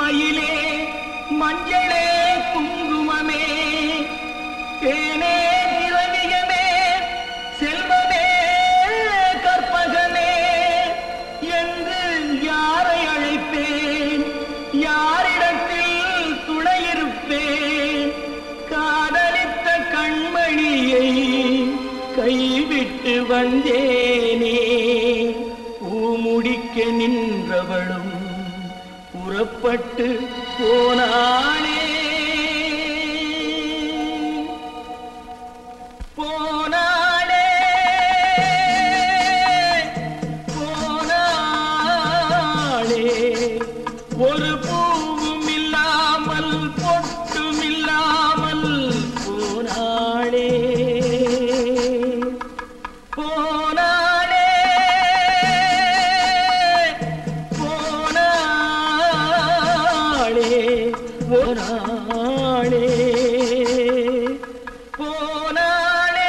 மயிலே மஞ்சளே குங்குமமே தேனே திரவியமே செல்வமே கற்பகமே என்று யாரை அழைப்பேன் யாரிடத்தில் துணையிருப்பேன் காதலித்த கண்மணியை கைவிட்டு வந்தேனே பூமுடிக்க நின்றவளும் புறப்பட்டு போனானே போனாளே போனாளே ஒரு பூவும் இல்லாமல் பொட்டும் இல்லாமல் போனாளே போனாளே போனாளே போனாளே போனாளே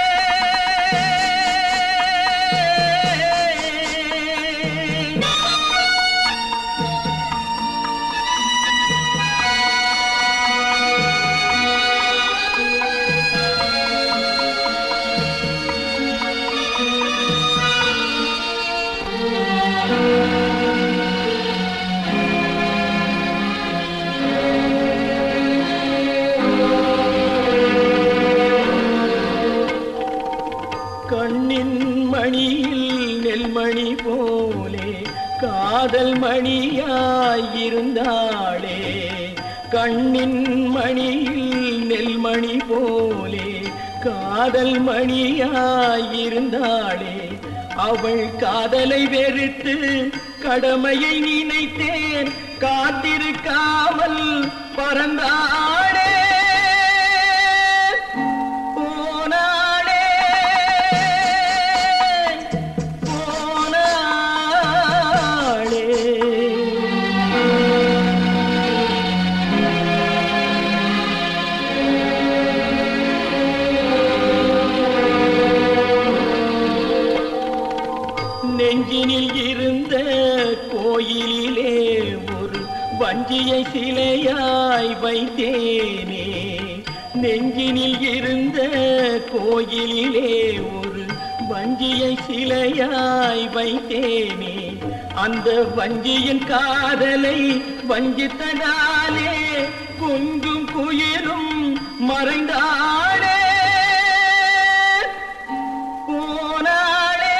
கண்ணின் மணியில் நெல்மணி போலே காதல் மணியாயிருந்தாளே கண்ணின் மணியில் நெல்மணி போலே காதல் மணியாயிருந்தாளே அவள் காதலை வெறுத்து கடமையை நினைத்தேன் காத்திருக்காமல் பறந்தாளே போனாளே போனாளே நெஞ்சினில் இருந்த கோயிலிலே ஒரு வஞ்சியை சிலையாய் வைத்தேனே நெஞ்சினில் இருந்த கோயிலிலே ஒரு வஞ்சியை சிலையாய் வைத்தேனே அந்த வஞ்சியின் காதலை வஞ்சித்ததாலே குஞ்சும் குயிலும் மறைந்தாடே போனாளே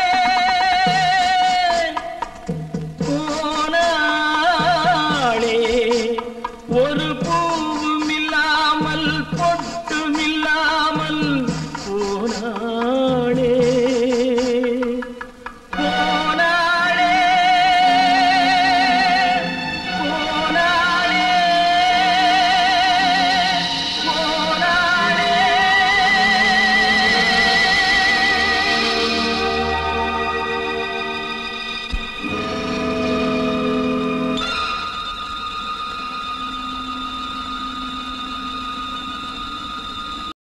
போனாளே ஒரு பூவும் இல்லாமல் பொட்டும் இல்லாமல் போனாளே